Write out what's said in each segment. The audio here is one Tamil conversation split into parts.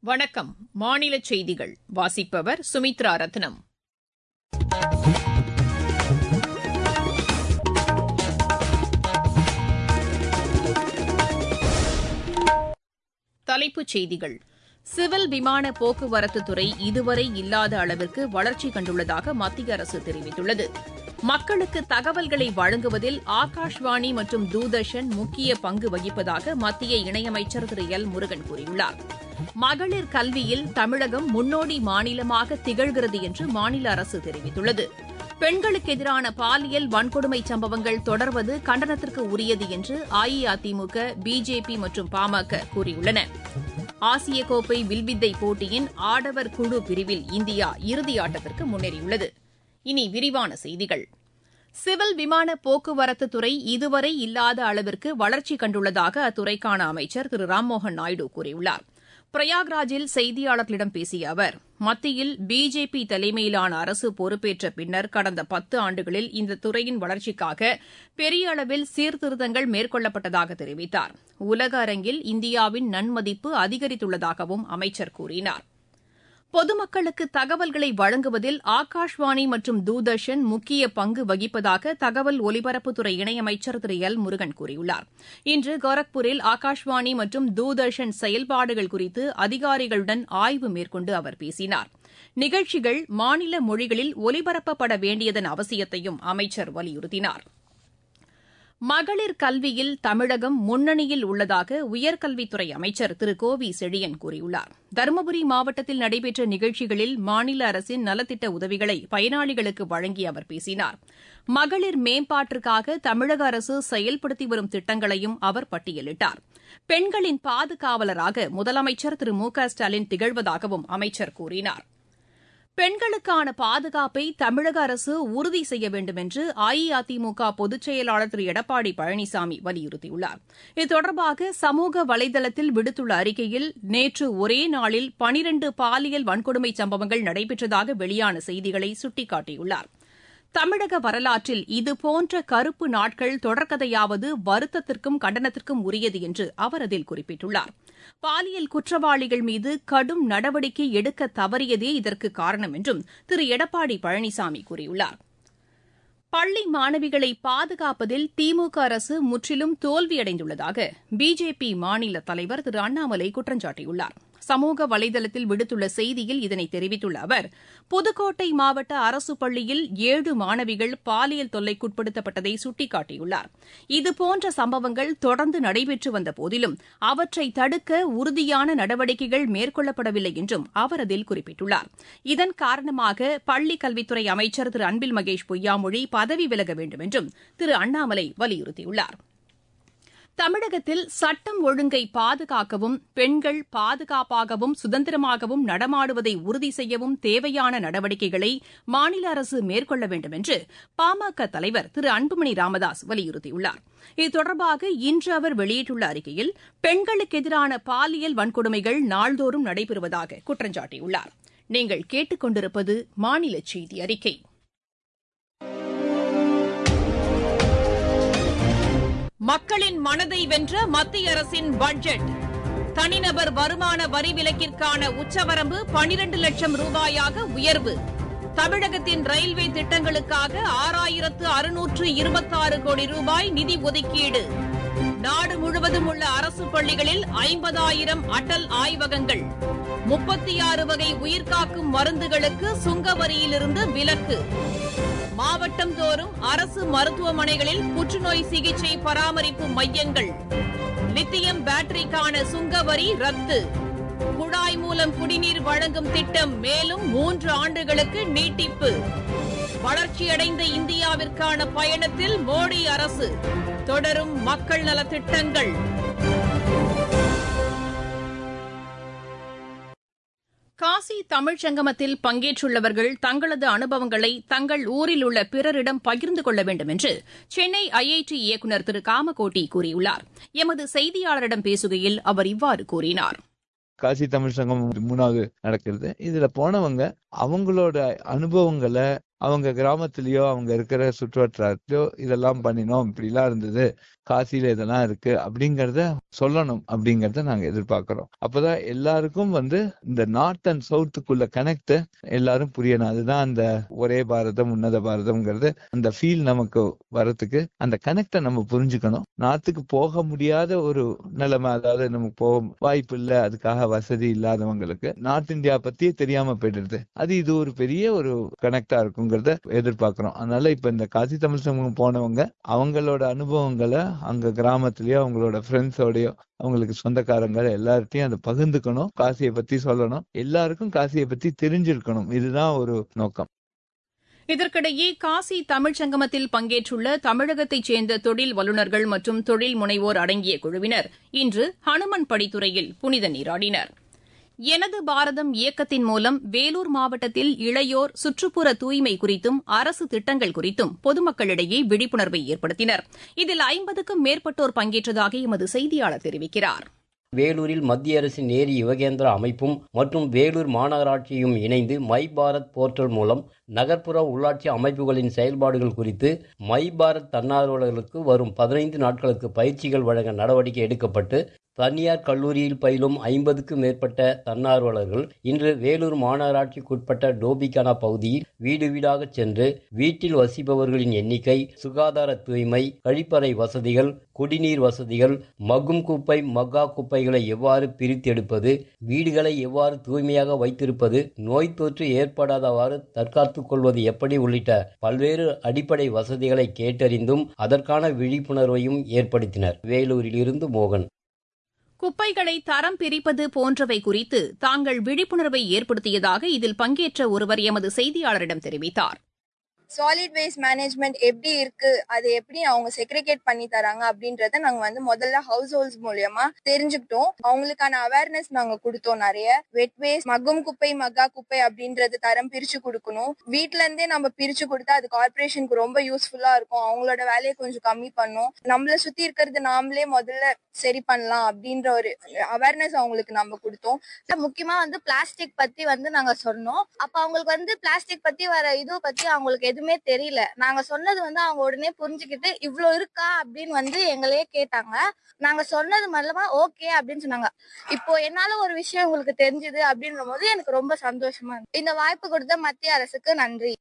வணக்கம் மாநில செய்திகள் வாசிப்பவர் சுமித்ரா ரத்னம் தலைப்புச் செய்திகள் சிவில் விமான போக்குவரத்து துறை இதுவரை இல்லாத அளவிற்கு வளர்ச்சி கண்டுள்ளதாக மத்திய அரசு தெரிவித்துள்ளது மக்களுக்கு தகவல்களை வழங்குவதில் ஆகாஷ்வாணி மற்றும் தூர்தர்ஷன் முக்கிய பங்கு வகிப்பதாக மத்திய இணையமைச்சர் திரு எல் முருகன் கூறியுள்ளார் மகளிர் கல்வியில் தமிழகம் முன்னோடி மாநிலமாக திகழ்கிறது என்று மாநில அரசு தெரிவித்துள்ளது பெண்களுக்கு எதிரான பாலியல் வன்கொடுமை சம்பவங்கள் தொடர்வது கண்டனத்திற்கு உரியது என்று அஇஅதிமுக பிஜேபி மற்றும் பாமக கூறியுள்ளன ஆசிய கோப்பை வில்வித்தை போட்டியின் ஆடவர் குழு பிரிவில் இந்தியா இறுதியாட்டத்திற்கு முன்னேறியுள்ளது இனி விரிவான செய்திகள் சிவில் விமான போக்குவரத்து துறை இதுவரை இல்லாத அளவிற்கு வளர்ச்சி கண்டுள்ளதாக அத்துறைக்கான அமைச்சர் திரு ராம்மோகன் நாயுடு கூறியுள்ளார் பிரயாக்ராஜில் செய்தியாளர்களிடம் பேசிய அவர் மத்தியில் பிஜேபி தலைமையிலான அரசு பொறுப்பேற்ற பின்னர் கடந்த பத்து ஆண்டுகளில் இந்த துறையின் வளர்ச்சிக்காக பெரிய அளவில் சீர்திருத்தங்கள் மேற்கொள்ளப்பட்டதாக தெரிவித்தார் உலக அரங்கில் இந்தியாவின் நன்மதிப்பு அதிகரித்துள்ளதாகவும் அமைச்சர் கூறினார் பொதுமக்களுக்கு தகவல்களை வழங்குவதில் ஆகாஷ்வாணி மற்றும் தூர்தர்ஷன் முக்கிய பங்கு வகிப்பதாக தகவல் ஒலிபரப்புத்துறை இணையமைச்சர் திரு எல் முருகன் கூறியுள்ளார் இன்று கோரக்பூரில் ஆகாஷ்வாணி மற்றும் தூர்தர்ஷன் செயல்பாடுகள் குறித்து அதிகாரிகளுடன் ஆய்வு மேற்கொண்டு அவர் பேசினார் நிகழ்ச்சிகள் மாநில மொழிகளில் ஒலிபரப்பப்பட வேண்டியதன் அவசியத்தையும் அமைச்சர் வலியுறுத்தினார் மகளிர் கல்வியில் தமிழகம் முன்னணியில் உள்ளதாக உயர்கல்வித்துறை அமைச்சர் திரு கோவி செழியன் கூறியுள்ளார் தருமபுரி மாவட்டத்தில் நடைபெற்ற நிகழ்ச்சிகளில் மாநில அரசின் நலத்திட்ட உதவிகளை பயனாளிகளுக்கு வழங்கி அவர் பேசினார் மகளிர் மேம்பாட்டிற்காக தமிழக அரசு செயல்படுத்தி வரும் திட்டங்களையும் அவர் பட்டியலிட்டார் பெண்களின் பாதுகாவலராக முதலமைச்சர் திரு மு க ஸ்டாலின் திகழ்வதாகவும் அமைச்சர் கூறினார் பெண்களுக்கான பாதுகாப்பை தமிழக அரசு உறுதி செய்ய வேண்டும் என்று அஇஅதிமுக பொதுச் செயலாளர் திரு எடப்பாடி பழனிசாமி வலியுறுத்தியுள்ளார் இது தொடர்பாக சமூக வலைதளத்தில் விடுத்துள்ள அறிக்கையில் நேற்று ஒரே நாளில் பனிரண்டு பாலியல் வன்கொடுமை சம்பவங்கள் நடைபெற்றதாக வெளியான செய்திகளை சுட்டிக்காட்டியுள்ளார் தமிழக வரலாற்றில் இதுபோன்ற கருப்பு நாட்கள் தொடர்கதையாவது வருத்தத்திற்கும் கண்டனத்திற்கும் உரியது என்று அவர் அதில் குறிப்பிட்டுள்ளார் பாலியல் குற்றவாளிகள் மீது கடும் நடவடிக்கை எடுக்க தவறியதே இதற்கு காரணம் என்றும் திரு எடப்பாடி பழனிசாமி கூறியுள்ளார் பள்ளி மாணவிகளை பாதுகாப்பதில் திமுக அரசு முற்றிலும் தோல்வியடைந்துள்ளதாக பிஜேபி மாநில தலைவர் திரு அண்ணாமலை குற்றம் சாட்டியுள்ளார் சமூக வலைதளத்தில் விடுத்துள்ள செய்தியில் இதனை தெரிவித்துள்ள அவர் புதுக்கோட்டை மாவட்ட அரசு பள்ளியில் ஏழு மாணவிகள் பாலியல் தொல்லைக்குட்படுத்தப்பட்டதை சுட்டிக்காட்டியுள்ளார் இதுபோன்ற சம்பவங்கள் தொடர்ந்து நடைபெற்று வந்த போதிலும் அவற்றை தடுக்க உறுதியான நடவடிக்கைகள் மேற்கொள்ளப்படவில்லை என்றும் அவர் அதில் குறிப்பிட்டுள்ளார் இதன் காரணமாக பள்ளிக் கல்வித்துறை அமைச்சர் திரு அன்பில் மகேஷ் பொய்யாமொழி பதவி விலக வேண்டும் என்றும் திரு அண்ணாமலை வலியுறுத்தியுள்ளார் தமிழகத்தில் சட்டம் ஒழுங்கை பாதுகாக்கவும் பெண்கள் பாதுகாப்பாகவும் சுதந்திரமாகவும் நடமாடுவதை உறுதி செய்யவும் தேவையான நடவடிக்கைகளை மாநில அரசு மேற்கொள்ள வேண்டும் என்று பாமக தலைவர் திரு அன்புமணி ராமதாஸ் வலியுறுத்தியுள்ளார் இது தொடர்பாக இன்று அவர் வெளியிட்டுள்ள அறிக்கையில் பெண்களுக்கு எதிரான பாலியல் வன்கொடுமைகள் நாள்தோறும் நடைபெறுவதாக குற்றம் சாட்டியுள்ளார் நீங்கள் கேட்டுக் கொண்டிருப்பது மாநில செய்தி அறிக்கை மக்களின் மனதை வென்ற மத்திய அரசின் பட்ஜெட் தனிநபர் வருமான வரி விலக்கிற்கான உச்சவரம்பு பனிரண்டு லட்சம் ரூபாயாக உயர்வு தமிழகத்தின் ரயில்வே திட்டங்களுக்காக ஆறாயிரத்து அறுநூற்று இருபத்தாறு கோடி ரூபாய் நிதி ஒதுக்கீடு நாடு முழுவதும் உள்ள அரசு பள்ளிகளில் ஐம்பதாயிரம் அடல் ஆய்வகங்கள் முப்பத்தி ஆறு வகை உயிர்காக்கும் மருந்துகளுக்கு சுங்க வரியிலிருந்து விலக்கு மாவட்டம் தோறும் அரசு மருத்துவமனைகளில் புற்றுநோய் சிகிச்சை பராமரிப்பு மையங்கள் லித்தியம் பேட்டரிக்கான சுங்க வரி ரத்து குழாய் மூலம் குடிநீர் வழங்கும் திட்டம் மேலும் மூன்று ஆண்டுகளுக்கு நீட்டிப்பு வளர்ச்சியடைந்த இந்தியாவிற்கான பயணத்தில் மோடி அரசு தொடரும் மக்கள் நலத்திட்டங்கள் காசி தமிழ்ச் சங்கமத்தில் பங்கேற்றுள்ளவர்கள் தங்களது அனுபவங்களை தங்கள் ஊரில் உள்ள பிறரிடம் பகிர்ந்து கொள்ள வேண்டும் என்று சென்னை ஐஐடி இயக்குநர் திரு காமகோட்டி கூறியுள்ளார் எமது செய்தியாளரிடம் பேசுகையில் அவர் இவ்வாறு கூறினார் காசி தமிழ் சங்கம் மூணாவது நடக்கிறது இதுல போனவங்க அவங்களோட அனுபவங்களை அவங்க கிராமத்திலயோ அவங்க இருக்கிற சுற்றுவட்டாரத்திலயோ இதெல்லாம் பண்ணினோம் இப்படிலாம் இருந்தது காசியில இதெல்லாம் இருக்கு அப்படிங்கறத சொல்லணும் அப்படிங்கறத நாங்க எதிர்பார்க்கிறோம் அப்பதான் எல்லாருக்கும் வந்து இந்த நார்த் அண்ட் சவுத்துக்குள்ள கனெக்ட் எல்லாரும் புரியணும் அதுதான் அந்த ஒரே பாரதம் உன்னத பாரதம்ங்கிறது அந்த ஃபீல் நமக்கு வரத்துக்கு அந்த கனெக்டை நம்ம புரிஞ்சுக்கணும் நார்த்துக்கு போக முடியாத ஒரு நிலைமை அதாவது நமக்கு போக வாய்ப்பு இல்லை அதுக்காக வசதி இல்லாதவங்களுக்கு நார்த் இந்தியா பத்தியே தெரியாம போயிடுது அது இது ஒரு பெரிய ஒரு கனெக்டா இருக்குங்கிறத எதிர்பார்க்கிறோம் அதனால இப்ப இந்த காசி தமிழ் சமூகம் போனவங்க அவங்களோட அனுபவங்களை அங்க கிராமத்திலயோ அவங்களோட ஃப்ரெண்ட்ஸோடயோ அவங்களுக்கு சொந்தக்காரங்க எல்லார்ட்டையும் அதை பகிர்ந்துக்கணும் காசியை பத்தி சொல்லணும் எல்லாருக்கும் காசியை பத்தி தெரிஞ்சிருக்கணும் இதுதான் ஒரு நோக்கம் இதற்கிடையே காசி தமிழ்ச் சங்கமத்தில் பங்கேற்றுள்ள தமிழகத்தைச் சேர்ந்த தொழில் வல்லுநர்கள் மற்றும் தொழில் முனைவோர் அடங்கிய குழுவினர் இன்று ஹனுமன் படித்துறையில் புனித நீராடினர் எனது பாரதம் இயக்கத்தின் மூலம் வேலூர் மாவட்டத்தில் இளையோர் சுற்றுப்புற தூய்மை குறித்தும் அரசு திட்டங்கள் குறித்தும் பொதுமக்களிடையே விழிப்புணர்வை ஏற்படுத்தினர் இதில் ஐம்பதுக்கும் மேற்பட்டோர் பங்கேற்றதாக எமது செய்தியாளர் தெரிவிக்கிறார் வேலூரில் மத்திய அரசின் நேரு யுவகேந்திரா அமைப்பும் மற்றும் வேலூர் மாநகராட்சியும் இணைந்து மை பாரத் போர்ட்டல் மூலம் நகர்ப்புற உள்ளாட்சி அமைப்புகளின் செயல்பாடுகள் குறித்து மை பாரத் தன்னார்வலர்களுக்கு வரும் பதினைந்து நாட்களுக்கு பயிற்சிகள் வழங்க நடவடிக்கை எடுக்கப்பட்டு தனியார் கல்லூரியில் பயிலும் ஐம்பதுக்கும் மேற்பட்ட தன்னார்வலர்கள் இன்று வேலூர் மாநகராட்சிக்குட்பட்ட டோபிகானா பகுதியில் வீடு வீடாக சென்று வீட்டில் வசிப்பவர்களின் எண்ணிக்கை சுகாதார தூய்மை கழிப்பறை வசதிகள் குடிநீர் வசதிகள் மக்கும் குப்பை மக்கா குப்பைகளை எவ்வாறு பிரித்தெடுப்பது வீடுகளை எவ்வாறு தூய்மையாக வைத்திருப்பது நோய் தொற்று ஏற்படாதவாறு தற்காத்துக் கொள்வது எப்படி உள்ளிட்ட பல்வேறு அடிப்படை வசதிகளை கேட்டறிந்தும் அதற்கான விழிப்புணர்வையும் ஏற்படுத்தினர் வேலூரிலிருந்து மோகன் குப்பைகளை தரம் பிரிப்பது போன்றவை குறித்து தாங்கள் விழிப்புணர்வை ஏற்படுத்தியதாக இதில் பங்கேற்ற ஒருவர் எமது செய்தியாளரிடம் தெரிவித்தார் சாலிட் வேஸ்ட் மேனேஜ்மெண்ட் எப்படி இருக்கு அது எப்படி அவங்க செக்ரிகேட் பண்ணி தராங்க அப்படின்றத நாங்க வந்து முதல்ல ஹவுஸ் ஹோல்ஸ் மூலியமா தெரிஞ்சுக்கிட்டோம் அவங்களுக்கான அவேர்னஸ் நாங்க கொடுத்தோம் நிறைய வெட் வேஸ்ட் மக்கும் குப்பை மக்கா குப்பை அப்படின்றது தரம் பிரிச்சு கொடுக்கணும் வீட்ல இருந்தே நம்ம பிரிச்சு கொடுத்தா அது கார்பரேஷனுக்கு ரொம்ப யூஸ்ஃபுல்லா இருக்கும் அவங்களோட வேலையை கொஞ்சம் கம்மி பண்ணும் நம்மள சுத்தி இருக்கிறது நாமளே முதல்ல சரி பண்ணலாம் அப்படின்ற ஒரு அவேர்னஸ் அவங்களுக்கு நம்ம கொடுத்தோம் முக்கியமா வந்து பிளாஸ்டிக் பத்தி வந்து நாங்க சொன்னோம் அப்ப அவங்களுக்கு வந்து பிளாஸ்டிக் பத்தி வர இது பத்தி அவங்களுக்கு எதுவுமே தெரியல நாங்க சொன்னது வந்து அவங்க உடனே புரிஞ்சுக்கிட்டு இவ்ளோ இருக்கா அப்படின்னு வந்து எங்களையே கேட்டாங்க நாங்க சொன்னது மூலமா ஓகே அப்படின்னு சொன்னாங்க இப்போ என்னால ஒரு விஷயம் உங்களுக்கு தெரிஞ்சது அப்படின்ற போது எனக்கு ரொம்ப சந்தோஷமா இருக்கு இந்த வாய்ப்பு கொடுத்த மத்திய அரசுக்கு நன்றி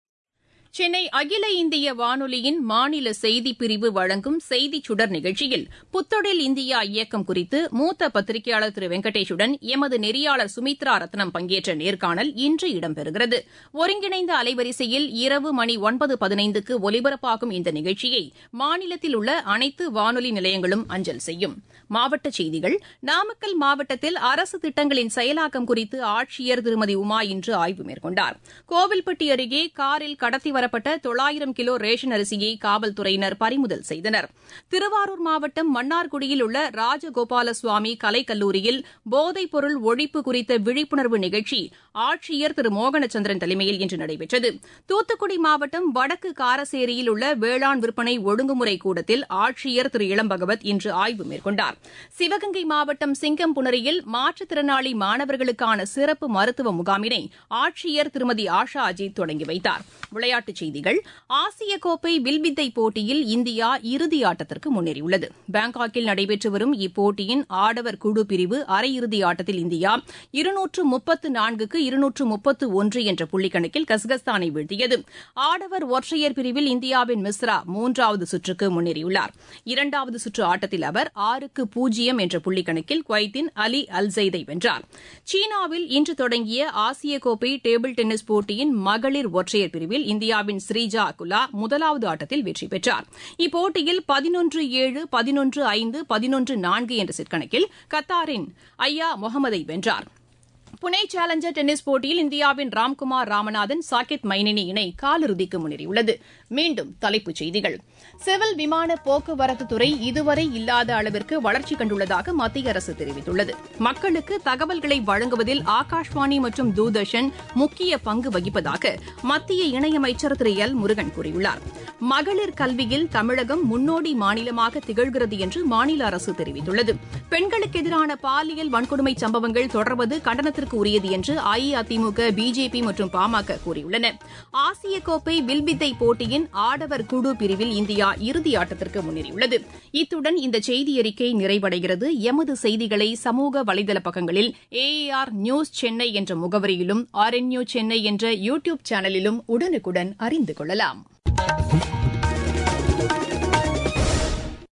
சென்னை அகில இந்திய வானொலியின் மாநில செய்திப் பிரிவு வழங்கும் செய்திச் சுடர் நிகழ்ச்சியில் புத்தொழில் இந்தியா இயக்கம் குறித்து மூத்த பத்திரிகையாளர் திரு வெங்கடேஷுடன் எமது நெறியாளர் சுமித்ரா ரத்னம் பங்கேற்ற நேர்காணல் இன்று இடம்பெறுகிறது ஒருங்கிணைந்த அலைவரிசையில் இரவு மணி ஒன்பது பதினைந்துக்கு ஒலிபரப்பாகும் இந்த நிகழ்ச்சியை மாநிலத்தில் உள்ள அனைத்து வானொலி நிலையங்களும் அஞ்சல் செய்யும் மாவட்டச் செய்திகள் நாமக்கல் மாவட்டத்தில் அரசு திட்டங்களின் செயலாக்கம் குறித்து ஆட்சியர் திருமதி உமா இன்று ஆய்வு மேற்கொண்டார் கோவில்பட்டி அருகே காரில் கடத்தி வரப்பட்ட தொள்ளாயிரம் கிலோ ரேஷன் அரிசியை காவல்துறையினர் பறிமுதல் செய்தனர் திருவாரூர் மாவட்டம் மன்னார்குடியில் உள்ள ராஜகோபால சுவாமி கலைக்கல்லூரியில் போதைப் பொருள் ஒழிப்பு குறித்த விழிப்புணர்வு நிகழ்ச்சி ஆட்சியர் திரு மோகனச்சந்திரன் தலைமையில் இன்று நடைபெற்றது தூத்துக்குடி மாவட்டம் வடக்கு காரசேரியில் உள்ள வேளாண் விற்பனை ஒழுங்குமுறை கூடத்தில் ஆட்சியர் திரு இளம்பகவத் இன்று ஆய்வு மேற்கொண்டார் சிவகங்கை மாவட்டம் சிங்கம்புணரியில் மாற்றுத்திறனாளி மாணவர்களுக்கான சிறப்பு மருத்துவ முகாமினை ஆட்சியர் திருமதி ஆஷா அஜித் தொடங்கி வைத்தார் விளையாட்டுச் செய்திகள் ஆசிய கோப்பை வில்வித்தை போட்டியில் இந்தியா இறுதி ஆட்டத்திற்கு முன்னேறியுள்ளது பாங்காக்கில் நடைபெற்று வரும் இப்போட்டியின் ஆடவர் குழு பிரிவு அரையிறுதி ஆட்டத்தில் இந்தியா இருநூற்று முப்பத்து நான்குக்கு இருநூற்று முப்பத்து ஒன்று என்ற புள்ளிக்கணக்கில் கசகஸ்தானை வீழ்த்தியது ஆடவர் ஒற்றையர் பிரிவில் இந்தியாவின் மிஸ்ரா மூன்றாவது சுற்றுக்கு முன்னேறியுள்ளார் இரண்டாவது சுற்று ஆட்டத்தில் அவர் ஆறுக்கு பூஜ்ஜியம் என்ற புள்ளிக்கணக்கில் குவைத்தின் அலி அல்செய்தை வென்றார் சீனாவில் இன்று தொடங்கிய ஆசிய கோப்பை டேபிள் டென்னிஸ் போட்டியின் மகளிர் ஒற்றையர் பிரிவில் இந்தியாவின் ஸ்ரீஜா அகுலா முதலாவது ஆட்டத்தில் வெற்றி பெற்றார் இப்போட்டியில் பதினொன்று ஏழு பதினொன்று ஐந்து பதினொன்று நான்கு என்ற செட் கணக்கில் கத்தாரின் ஐயா முகமதை வென்றார் புனே சேலஞ்சர் டென்னிஸ் போட்டியில் இந்தியாவின் ராம்குமார் ராமநாதன் சாகித் மைனினி இணை காலிறுதிக்கு முன்னேறியுள்ளது மீண்டும் தலைப்புச் செய்திகள் சிவில் விமான போக்குவரத்து துறை இதுவரை இல்லாத அளவிற்கு வளர்ச்சி கண்டுள்ளதாக மத்திய அரசு தெரிவித்துள்ளது மக்களுக்கு தகவல்களை வழங்குவதில் ஆகாஷ்வாணி மற்றும் தூர்தர்ஷன் முக்கிய பங்கு வகிப்பதாக மத்திய இணையமைச்சர் திரு எல் முருகன் கூறியுள்ளார் மகளிர் கல்வியில் தமிழகம் முன்னோடி மாநிலமாக திகழ்கிறது என்று மாநில அரசு தெரிவித்துள்ளது பெண்களுக்கு எதிரான பாலியல் வன்கொடுமை சம்பவங்கள் தொடர்வது கண்டனத்திற்கு கவனத்திற்கு உரியது என்று அஇஅதிமுக பிஜேபி மற்றும் பாமக கூறியுள்ளன ஆசிய கோப்பை வில்வித்தை போட்டியின் ஆடவர் குழு பிரிவில் இந்தியா இறுதி ஆட்டத்திற்கு முன்னேறியுள்ளது இத்துடன் இந்த செய்தி அறிக்கை நிறைவடைகிறது எமது செய்திகளை சமூக வலைதள பக்கங்களில் ஏஏஆர் நியூஸ் சென்னை என்ற முகவரியிலும் ஆர்என்யூ சென்னை என்ற யூ டியூப் சேனலிலும் உடனுக்குடன் அறிந்து கொள்ளலாம்